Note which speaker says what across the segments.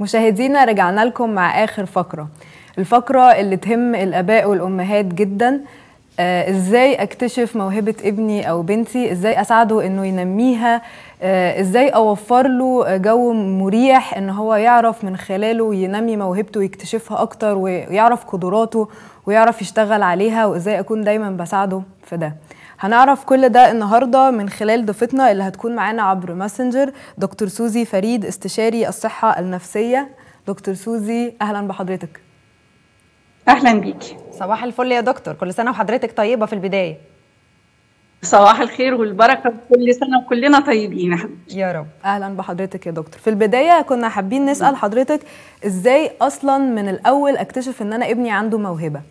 Speaker 1: مشاهدينا رجعنا لكم مع آخر فقرة الفقرة اللي تهم الآباء والأمهات جدا آه ازاي اكتشف موهبة ابني او بنتي ازاي اساعده انه ينميها آه ازاي اوفر له جو مريح ان هو يعرف من خلاله ينمي موهبته ويكتشفها اكتر ويعرف قدراته ويعرف يشتغل عليها وازاي اكون دايما بساعده في ده هنعرف كل ده النهارده من خلال ضيفتنا اللي هتكون معانا عبر ماسنجر دكتور سوزي فريد استشاري الصحه النفسيه دكتور سوزي اهلا بحضرتك
Speaker 2: اهلا بيكي
Speaker 3: صباح الفل يا دكتور كل سنه وحضرتك طيبه في البدايه
Speaker 2: صباح الخير والبركه كل سنه وكلنا طيبين يا حبيبتي
Speaker 3: يا رب
Speaker 1: اهلا بحضرتك يا دكتور في البدايه كنا حابين نسال حضرتك ازاي اصلا من الاول اكتشف ان انا ابني عنده موهبه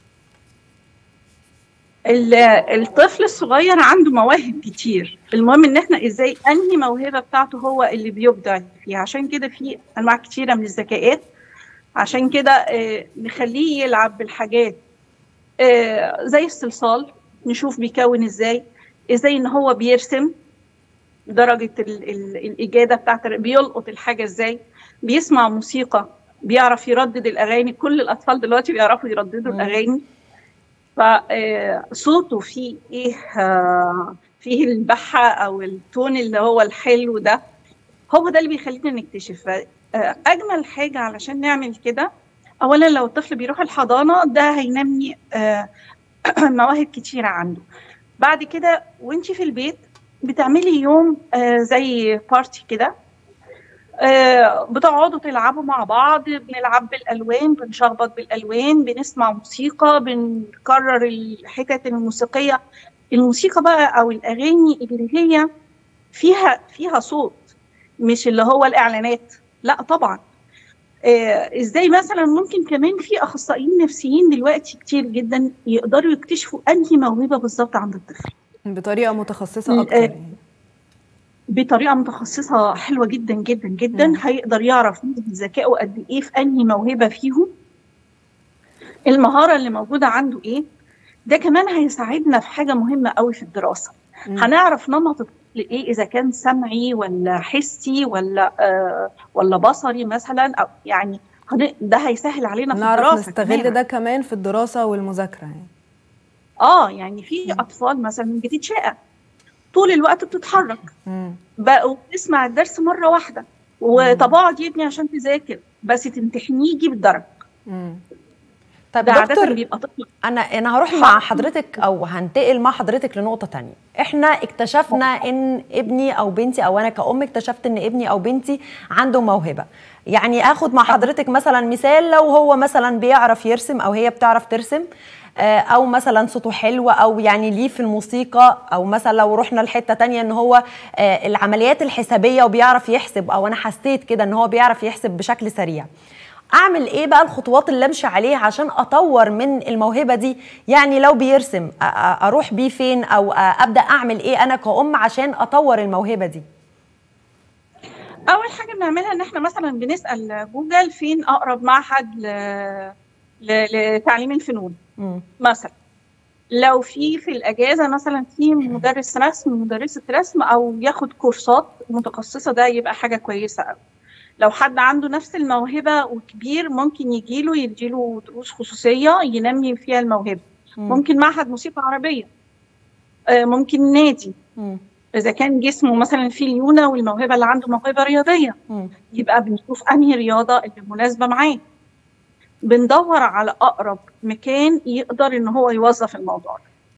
Speaker 2: الطفل الصغير عنده مواهب كتير المهم ان احنا ازاي انهي موهبه بتاعته هو اللي بيبدع فيها عشان كده في انواع كتيره من الذكاءات عشان كده آه نخليه يلعب بالحاجات آه زي الصلصال نشوف بيكون ازاي ازاي ان هو بيرسم درجه ال ال الاجاده بتاعته بيلقط الحاجه ازاي بيسمع موسيقى بيعرف يردد الاغاني كل الاطفال دلوقتي بيعرفوا يرددوا الاغاني فصوته فيه ايه فيه البحه او التون اللي هو الحلو ده هو ده اللي بيخلينا نكتشف اجمل حاجه علشان نعمل كده اولا لو الطفل بيروح الحضانه ده هينمي مواهب كتيره عنده بعد كده وانت في البيت بتعملي يوم زي بارتي كده بتقعدوا تلعبوا مع بعض بنلعب بالالوان بنشخبط بالالوان بنسمع موسيقى بنكرر الحتت الموسيقيه الموسيقى بقى او الاغاني اللي هي فيها فيها صوت مش اللي هو الاعلانات لا طبعا آه ازاي مثلا ممكن كمان في اخصائيين نفسيين دلوقتي كتير جدا يقدروا يكتشفوا انهي موهبه بالظبط عند الطفل
Speaker 1: بطريقه متخصصه اكتر آه
Speaker 2: بطريقه متخصصه حلوه جدا جدا جدا م. هيقدر يعرف نسبه ذكائه قد ايه في انهي موهبه فيهم المهاره اللي موجوده عنده ايه ده كمان هيساعدنا في حاجه مهمه قوي في الدراسه م. هنعرف نمط الطفل ايه اذا كان سمعي ولا حسي ولا آه ولا بصري مثلا او يعني ده هيسهل علينا في
Speaker 1: نعرف
Speaker 2: الدراسه
Speaker 1: نستغل كمان. ده كمان في الدراسه والمذاكره يعني
Speaker 2: اه يعني في اطفال مثلا بتتشقى طول الوقت بتتحرك بقوا تسمع الدرس مره واحده وطب اقعد يا ابني عشان تذاكر بس تمتحنيه يجيب الدرجه
Speaker 3: طب دكتور بيبقى طفل انا انا هروح مع حضرتك او هنتقل مع حضرتك لنقطه تانية احنا اكتشفنا ان ابني او بنتي او انا كأم اكتشفت ان ابني او بنتي عنده موهبه يعني اخد مع حضرتك مثلا مثال لو هو مثلا بيعرف يرسم او هي بتعرف ترسم او مثلا صوته حلو او يعني ليه في الموسيقى او مثلا لو رحنا لحته تانية ان هو العمليات الحسابيه وبيعرف يحسب او انا حسيت كده ان هو بيعرف يحسب بشكل سريع اعمل ايه بقى الخطوات اللي امشي عليها عشان اطور من الموهبه دي يعني لو بيرسم اروح بيه فين او ابدا اعمل ايه انا كأم عشان اطور الموهبه دي
Speaker 2: اول حاجه بنعملها ان احنا مثلا بنسال جوجل فين اقرب معهد ل... ل... لتعليم الفنون م. مثلا لو في في الاجازه مثلا في مدرس رسم مدرسه رسم او ياخد كورسات متخصصه ده يبقى حاجه كويسه قوي لو حد عنده نفس الموهبه وكبير ممكن يجيله يديله دروس خصوصيه ينمي فيها الموهبه م. ممكن معهد موسيقى عربيه ممكن نادي م. اذا كان جسمه مثلا فيه ليونه والموهبه اللي عنده موهبه رياضيه م. يبقى بنشوف انهي رياضه اللي مناسبه معاه بندور على اقرب مكان يقدر ان هو يوظف الموضوع ده